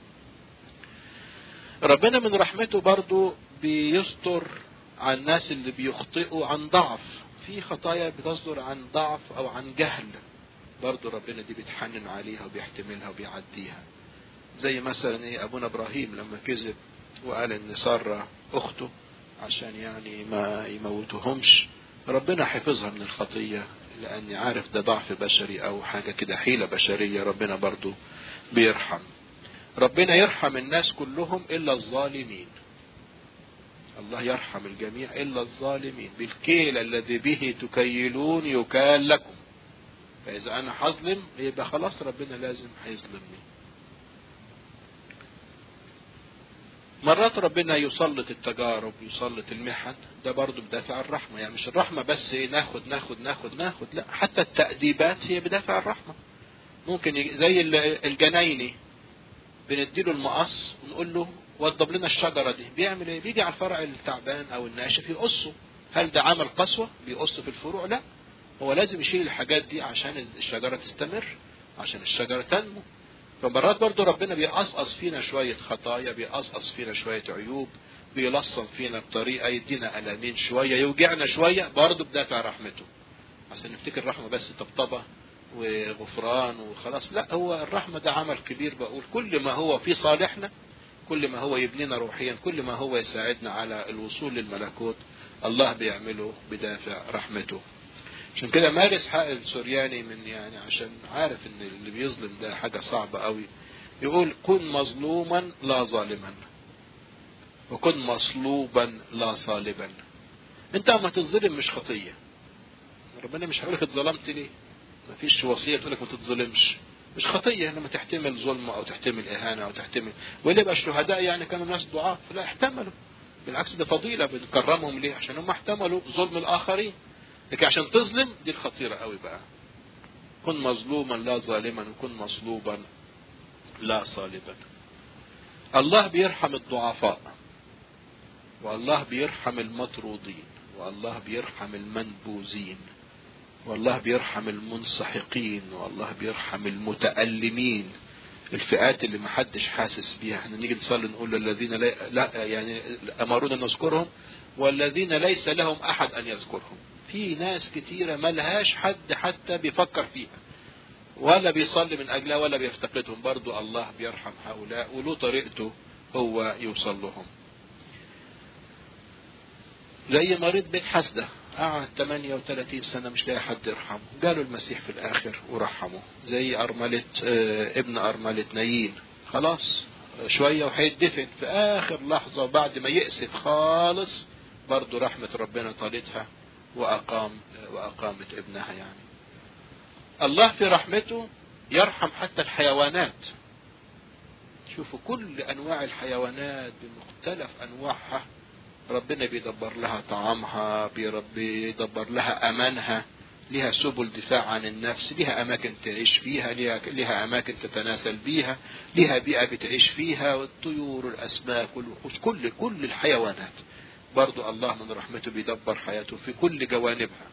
ربنا من رحمته برضو بيستر عن الناس اللي بيخطئوا عن ضعف في خطايا بتصدر عن ضعف او عن جهل برضو ربنا دي بيتحنن عليها وبيحتملها وبيعديها زي مثلا ايه ابونا ابراهيم لما كذب وقال ان سارة اخته عشان يعني ما يموتوهمش ربنا حفظها من الخطية لاني عارف ده ضعف بشري او حاجة كده حيلة بشرية ربنا برضو بيرحم ربنا يرحم الناس كلهم الا الظالمين الله يرحم الجميع الا الظالمين بالكيل الذي به تكيلون يكال لكم فاذا انا هظلم يبقى خلاص ربنا لازم هيظلمني مرات ربنا يسلط التجارب يسلط المحن ده برضه بدافع الرحمة يعني مش الرحمة بس ناخد ناخد ناخد ناخد لا حتى التأديبات هي بدافع الرحمة ممكن زي الجنايني بنديله المقص ونقول له وضب لنا الشجرة دي بيعمل ايه بيجي على الفرع التعبان او الناشف يقصه هل ده عمل قسوة بيقص في الفروع لا هو لازم يشيل الحاجات دي عشان الشجرة تستمر عشان الشجرة تنمو فمرات برضو ربنا بيقصقص فينا شوية خطايا بيقصقص فينا شوية عيوب بيلصم فينا بطريقة يدينا ألمين شوية يوجعنا شوية برضو بدافع رحمته عشان نفتكر رحمة بس طبطبة وغفران وخلاص لا هو الرحمة ده عمل كبير بقول كل ما هو في صالحنا كل ما هو يبنينا روحيا كل ما هو يساعدنا على الوصول للملكوت الله بيعمله بدافع رحمته عشان كده مارس حق السورياني من يعني عشان عارف ان اللي بيظلم ده حاجة صعبة قوي يقول كن مظلوما لا ظالما وكن مصلوبا لا صالبا انت اما تتظلم مش خطيه ربنا مش هيقول لك اتظلمت ليه ما فيش وصيه تقول لك ما تتظلمش مش خطيه لما تحتمل ظلم او تحتمل اهانه او تحتمل واللي يبقى الشهداء يعني كانوا ناس ضعاف لا احتملوا بالعكس ده فضيله بنكرمهم ليه عشان هم احتملوا ظلم الاخرين لكن عشان تظلم دي الخطيره قوي بقى كن مظلوما لا ظالما وكن مصلوبا لا صالبا الله بيرحم الضعفاء والله بيرحم المطرودين والله بيرحم المنبوذين والله بيرحم المنسحقين والله بيرحم المتألمين الفئات اللي محدش حاسس بيها احنا نيجي نصلي نقول للذين لا, لا يعني امرونا نذكرهم والذين ليس لهم احد ان يذكرهم في ناس كتيرة ملهاش حد حتى بيفكر فيها ولا بيصلي من اجلها ولا بيفتقدهم برضو الله بيرحم هؤلاء وله طريقته هو يوصل لهم زي مريض بيت حسده قعد 38 سنة مش لاقي حد يرحمه جاله المسيح في الآخر ورحمه زي أرملة آه ابن أرملة نايين خلاص شوية وهيدفن في آخر لحظة وبعد ما يأسف خالص برضه رحمة ربنا طالتها وأقام وأقامت ابنها يعني الله في رحمته يرحم حتى الحيوانات شوفوا كل أنواع الحيوانات بمختلف أنواعها ربنا بيدبر لها طعامها بيدبر لها امانها لها سبل دفاع عن النفس لها اماكن تعيش فيها لها, لها اماكن تتناسل بيها لها بيئه بتعيش فيها والطيور والاسماك والوحوش كل كل الحيوانات برضو الله من رحمته بيدبر حياته في كل جوانبها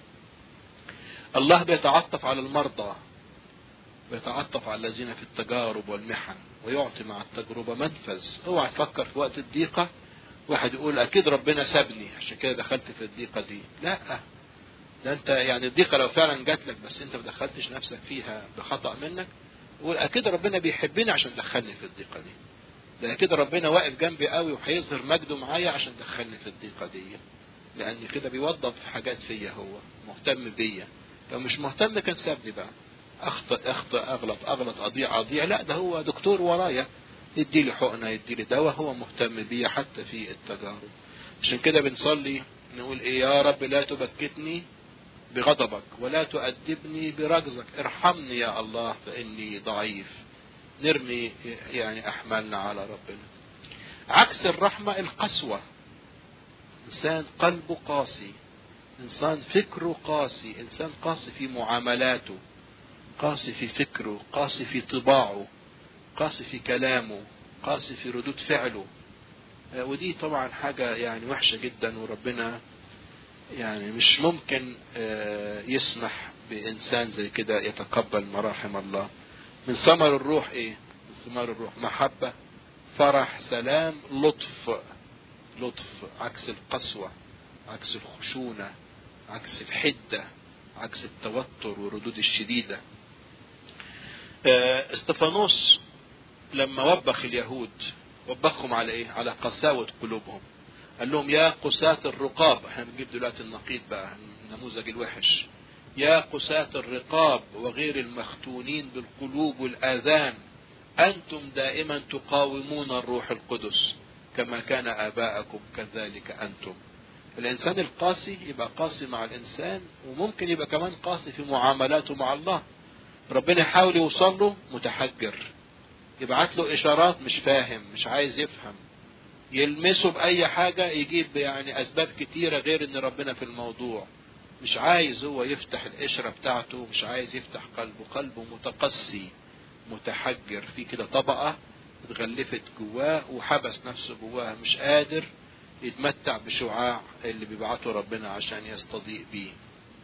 الله بيتعطف على المرضى بيتعطف على الذين في التجارب والمحن ويعطي مع التجربة منفذ اوعى تفكر في وقت الضيقة واحد يقول اكيد ربنا سابني عشان كده دخلت في الضيقه دي لا ده انت يعني الضيقه لو فعلا جات لك بس انت ما دخلتش نفسك فيها بخطا منك قول اكيد ربنا بيحبني عشان دخلني في الضيقه دي ده اكيد ربنا واقف جنبي قوي وهيظهر مجده معايا عشان دخلني في الضيقه دي لان كده بيوظف حاجات فيا هو مهتم بيا لو مش مهتم كان سابني بقى اخطئ اخطئ اغلط اغلط اضيع اضيع لا ده هو دكتور ورايا يدي لي حقنه يدي لي دواء هو مهتم بيا حتى في التجارب عشان كده بنصلي نقول ايه يا رب لا تبكتني بغضبك ولا تؤدبني برجزك ارحمني يا الله فاني ضعيف نرمي يعني احمالنا على ربنا عكس الرحمه القسوه انسان قلبه قاسي انسان فكره قاسي انسان قاسي في معاملاته قاسي في فكره قاسي في طباعه قاسي في كلامه قاسي في ردود فعله ودي طبعا حاجة يعني وحشة جدا وربنا يعني مش ممكن يسمح بإنسان زي كده يتقبل مراحم الله من ثمر الروح ايه من ثمار الروح محبة فرح سلام لطف لطف عكس القسوة عكس الخشونة عكس الحدة عكس التوتر والردود الشديدة استفانوس لما وبخ اليهود وبخهم على ايه على قساوة قلوبهم قال لهم يا قساة الرقاب احنا بنجيب دلوقتي النقيض بقى النموذج الوحش يا قساة الرقاب وغير المختونين بالقلوب والآذان أنتم دائما تقاومون الروح القدس كما كان آباءكم كذلك أنتم الإنسان القاسي يبقى قاسي مع الإنسان وممكن يبقى كمان قاسي في معاملاته مع الله ربنا يحاول يوصل له متحجر يبعت له اشارات مش فاهم مش عايز يفهم يلمسه باي حاجة يجيب يعني اسباب كتيرة غير ان ربنا في الموضوع مش عايز هو يفتح القشرة بتاعته مش عايز يفتح قلبه قلبه متقسي متحجر في كده طبقة اتغلفت جواه وحبس نفسه جواها مش قادر يتمتع بشعاع اللي بيبعته ربنا عشان يستضيء بيه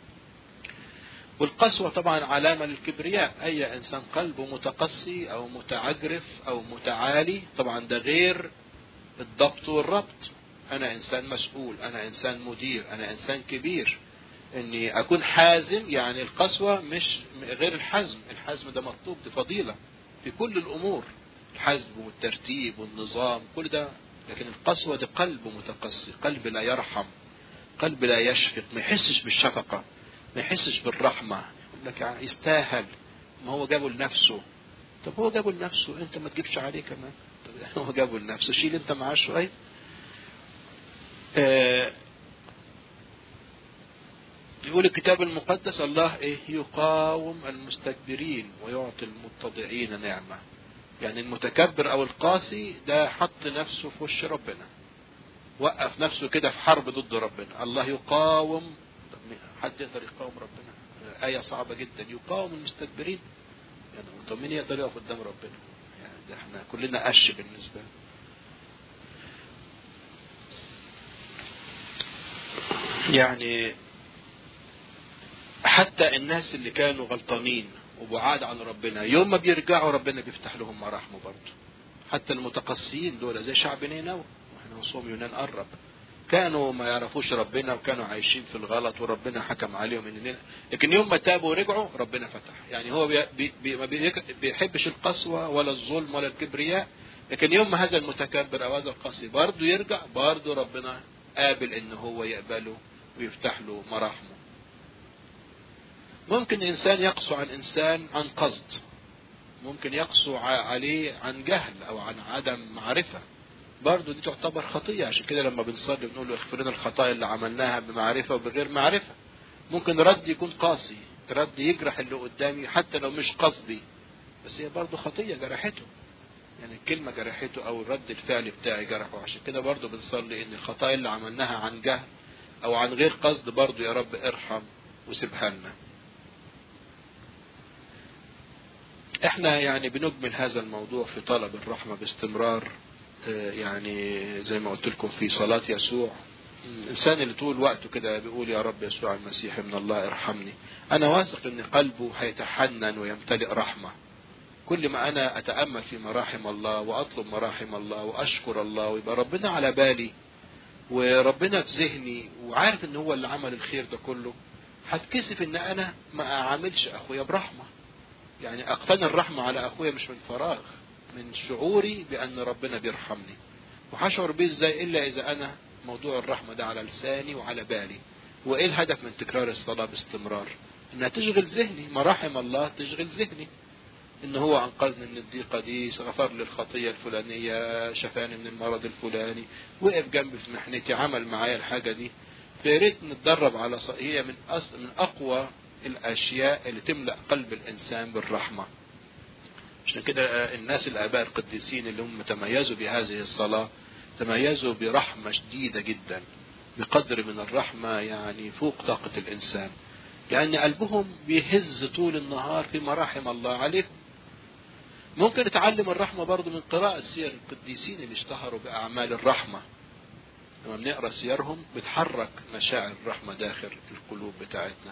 والقسوة طبعا علامة للكبرياء أي إنسان قلبه متقسي أو متعجرف أو متعالي طبعا ده غير الضبط والربط أنا إنسان مسؤول أنا إنسان مدير أنا إنسان كبير إني أكون حازم يعني القسوة مش غير الحزم الحزم ده مطلوب دي فضيلة في كل الأمور الحزم والترتيب والنظام كل ده لكن القسوة ده قلب متقسي قلب لا يرحم قلب لا يشفق ما يحسش بالشفقة ما يحسش بالرحمة يقول لك يستاهل ما هو جابه لنفسه طب هو جابه لنفسه انت ما تجيبش عليه كمان طب هو جابه لنفسه شيل انت معاه شويه آه يقول الكتاب المقدس الله ايه يقاوم المستكبرين ويعطي المتضعين نعمه يعني المتكبر او القاسي ده حط نفسه في وش ربنا وقف نفسه كده في حرب ضد ربنا الله يقاوم حد يقدر يقاوم ربنا آية صعبة جدا يقاوم المستكبرين يعني طب مين يقدر يقف قدام ربنا يعني ده احنا كلنا قش بالنسبة يعني حتى الناس اللي كانوا غلطانين وبعاد عن ربنا يوم ما بيرجعوا ربنا بيفتح لهم مراحمه برضه حتى المتقصيين دول زي شعب نينوى واحنا صوم يونان قرب كانوا ما يعرفوش ربنا وكانوا عايشين في الغلط وربنا حكم عليهم ان لكن يوم ما تابوا ورجعوا ربنا فتح يعني هو بي بي ما بيحبش القسوة ولا الظلم ولا الكبرياء لكن يوم ما هذا المتكبر او هذا القاسي برضه يرجع برضه ربنا قابل ان هو يقبله ويفتح له مراحمه ممكن انسان يقسو عن انسان عن قصد ممكن يقسو عليه عن جهل او عن عدم معرفه برضه دي تعتبر خطية عشان كده لما بنصلي بنقول له اغفر لنا الخطايا اللي عملناها بمعرفة وبغير معرفة ممكن رد يكون قاسي رد يجرح اللي قدامي حتى لو مش قصدي بس هي برضه خطية جرحته يعني الكلمة جرحته أو الرد الفعلي بتاعي جرحه عشان كده برضه بنصلي إن الخطايا اللي عملناها عن جهل أو عن غير قصد برضه يا رب ارحم وسيبها لنا احنا يعني بنجمل هذا الموضوع في طلب الرحمة باستمرار يعني زي ما قلت لكم في صلاة يسوع الإنسان اللي طول وقته كده بيقول يا رب يسوع المسيح من الله ارحمني أنا واثق إن قلبه هيتحنن ويمتلئ رحمة كل ما أنا أتأمل في مراحم الله وأطلب مراحم الله وأشكر الله ويبقى ربنا على بالي وربنا في ذهني وعارف إن هو اللي عمل الخير ده كله هتكسف إن أنا ما أعاملش أخويا برحمة يعني أقتني الرحمة على أخويا مش من فراغ من شعوري بأن ربنا بيرحمني وهشعر بيه ازاي إلا إذا أنا موضوع الرحمة ده على لساني وعلى بالي وإيه الهدف من تكرار الصلاة باستمرار إنها تشغل ذهني مراحم الله تشغل ذهني إن هو أنقذني من الضيقة دي غفر لي الخطية الفلانية شفاني من المرض الفلاني وقف جنبي في محنتي عمل معايا الحاجة دي فياريت نتدرب على ص... هي من أصل من أقوى الأشياء اللي تملأ قلب الإنسان بالرحمة عشان كده الناس الآباء القديسين اللي هم تميزوا بهذه الصلاة تميزوا برحمة شديدة جدا بقدر من الرحمة يعني فوق طاقة الإنسان لأن قلبهم بيهز طول النهار في مراحم الله عليهم ممكن نتعلم الرحمة برضو من قراءة سير القديسين اللي اشتهروا بأعمال الرحمة لما بنقرا سيرهم بتحرك مشاعر الرحمة داخل القلوب بتاعتنا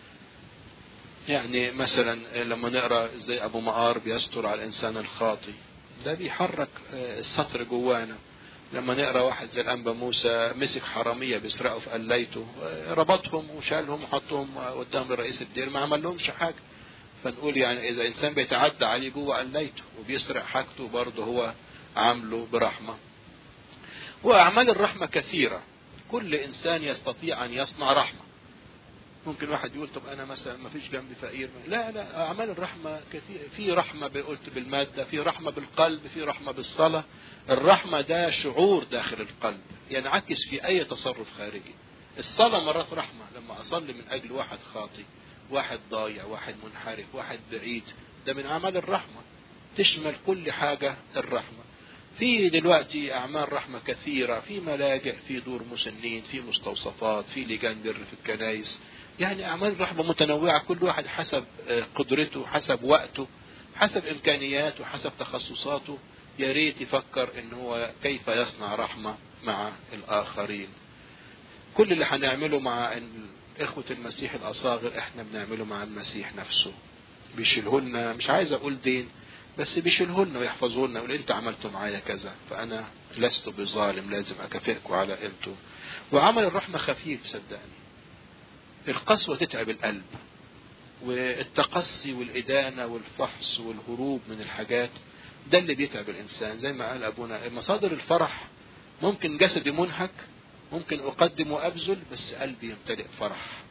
يعني مثلا لما نقرا ازاي ابو مقار بيستر على الانسان الخاطي ده بيحرك السطر جوانا لما نقرا واحد زي الانبا موسى مسك حراميه بيسرقوا في قليته ربطهم وشالهم وحطهم قدام رئيس الدير ما عمل لهمش حاجه فنقول يعني اذا انسان بيتعدى عليه جوه قليته وبيسرق حاجته برضه هو عامله برحمه واعمال الرحمه كثيره كل انسان يستطيع ان يصنع رحمه ممكن واحد يقول طب انا مثلا ما فيش جنبي فقير لا لا اعمال الرحمه كثير في رحمه قلت بالماده في رحمه بالقلب في رحمه بالصلاه الرحمه ده شعور داخل القلب ينعكس في اي تصرف خارجي الصلاه مرات رحمه لما اصلي من اجل واحد خاطي واحد ضايع واحد منحرف واحد بعيد ده من اعمال الرحمه تشمل كل حاجه الرحمه في دلوقتي اعمال رحمه كثيره في ملاجئ في دور مسنين في مستوصفات في لجان بر في الكنائس يعني أعمال الرحمة متنوعة كل واحد حسب قدرته حسب وقته حسب إمكانياته حسب تخصصاته يا ريت يفكر إن هو كيف يصنع رحمة مع الآخرين كل اللي هنعمله مع إخوة المسيح الأصاغر إحنا بنعمله مع المسيح نفسه بيشيله لنا مش عايز أقول دين بس بيشيله لنا ويحفظه لنا يقول أنت عملتوا معايا كذا فأنا لست بظالم لازم أكافئكم على أنتم وعمل الرحمة خفيف صدقني القسوة تتعب القلب والتقصي والإدانة والفحص والهروب من الحاجات ده اللي بيتعب الإنسان زي ما قال أبونا مصادر الفرح ممكن جسدي منهك ممكن أقدم وأبذل بس قلبي يمتلئ فرح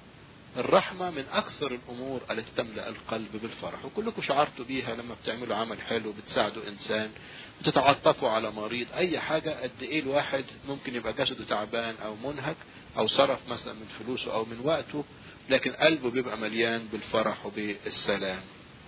الرحمة من أكثر الأمور التي تملأ القلب بالفرح وكلكم شعرتوا بيها لما بتعملوا عمل حلو بتساعدوا إنسان بتتعاطفوا على مريض أي حاجة قد إيه الواحد ممكن يبقى جسده تعبان أو منهك أو صرف مثلا من فلوسه أو من وقته لكن قلبه بيبقى مليان بالفرح وبالسلام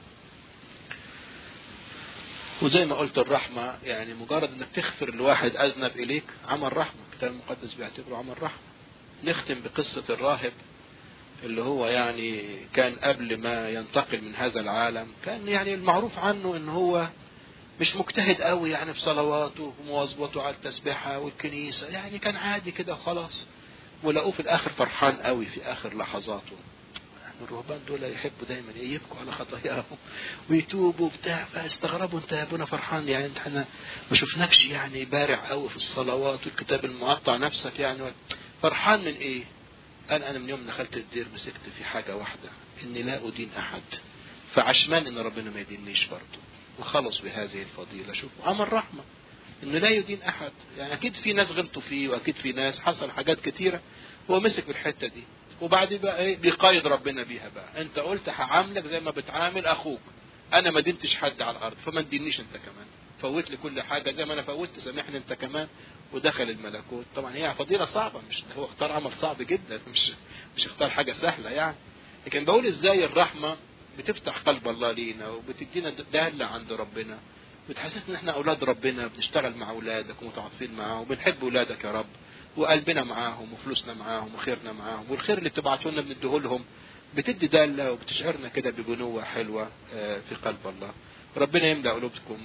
وزي ما قلت الرحمة يعني مجرد انك تغفر لواحد اذنب اليك عمل رحمة الكتاب المقدس بيعتبره عمل رحمة نختم بقصة الراهب اللي هو يعني كان قبل ما ينتقل من هذا العالم كان يعني المعروف عنه ان هو مش مجتهد قوي يعني في صلواته ومواظبته على التسبيحة والكنيسة يعني كان عادي كده وخلاص ولقوه في الاخر فرحان قوي في اخر لحظاته الرهبان دول يحبوا دايما يبكوا على خطاياهم ويتوبوا بتاع فاستغربوا انت يا ابونا فرحان يعني انت احنا ما شفناكش يعني بارع قوي في الصلوات والكتاب المقطع نفسك يعني فرحان من ايه؟ قال انا من يوم دخلت الدير مسكت في حاجه واحده اني لا ادين احد فعشمان ان ربنا ما يدينيش برضه وخلص بهذه الفضيله شوف عمل رحمه انه لا يدين احد يعني اكيد في ناس غلطوا فيه واكيد في ناس حصل حاجات كتيره هو مسك بالحته دي وبعد بقى ايه بيقايد ربنا بيها بقى انت قلت هعاملك زي ما بتعامل اخوك انا ما دينتش حد على الارض فما تدينيش انت كمان فوت لي كل حاجه زي ما انا فوتت سامحني انت كمان ودخل الملكوت طبعا هي فضيله صعبه مش هو اختار عمل صعب جدا مش مش اختار حاجه سهله يعني لكن بقول ازاي الرحمه بتفتح قلب الله لينا وبتدينا داله عند ربنا بتحسسنا ان احنا اولاد ربنا بنشتغل مع اولادك ومتعاطفين معاهم وبنحب اولادك يا رب وقلبنا معاهم وفلوسنا معاهم وخيرنا معاهم والخير اللي بتبعته لنا بنديه لهم بتدي داله وبتشعرنا كده ببنوه حلوه في قلب الله ربنا يملا قلوبكم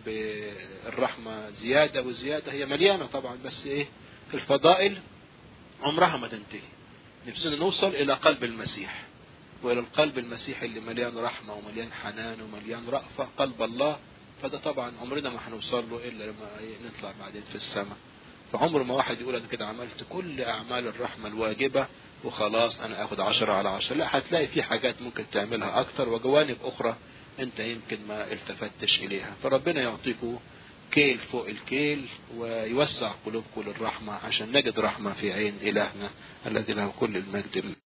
بالرحمه زياده وزياده هي مليانه طبعا بس ايه الفضائل عمرها ما تنتهي نفسنا نوصل الى قلب المسيح والى القلب المسيحي اللي مليان رحمه ومليان حنان ومليان رأفه قلب الله فده طبعا عمرنا ما هنوصل له الا لما نطلع بعدين في السماء فعمر ما واحد يقول انا كده عملت كل اعمال الرحمه الواجبه وخلاص انا اخد عشرة على عشرة لا هتلاقي في حاجات ممكن تعملها اكتر وجوانب اخرى انت يمكن ما التفتش اليها فربنا يعطيكم كيل فوق الكيل ويوسع قلوبكم للرحمة عشان نجد رحمة في عين إلهنا الذي له كل المجد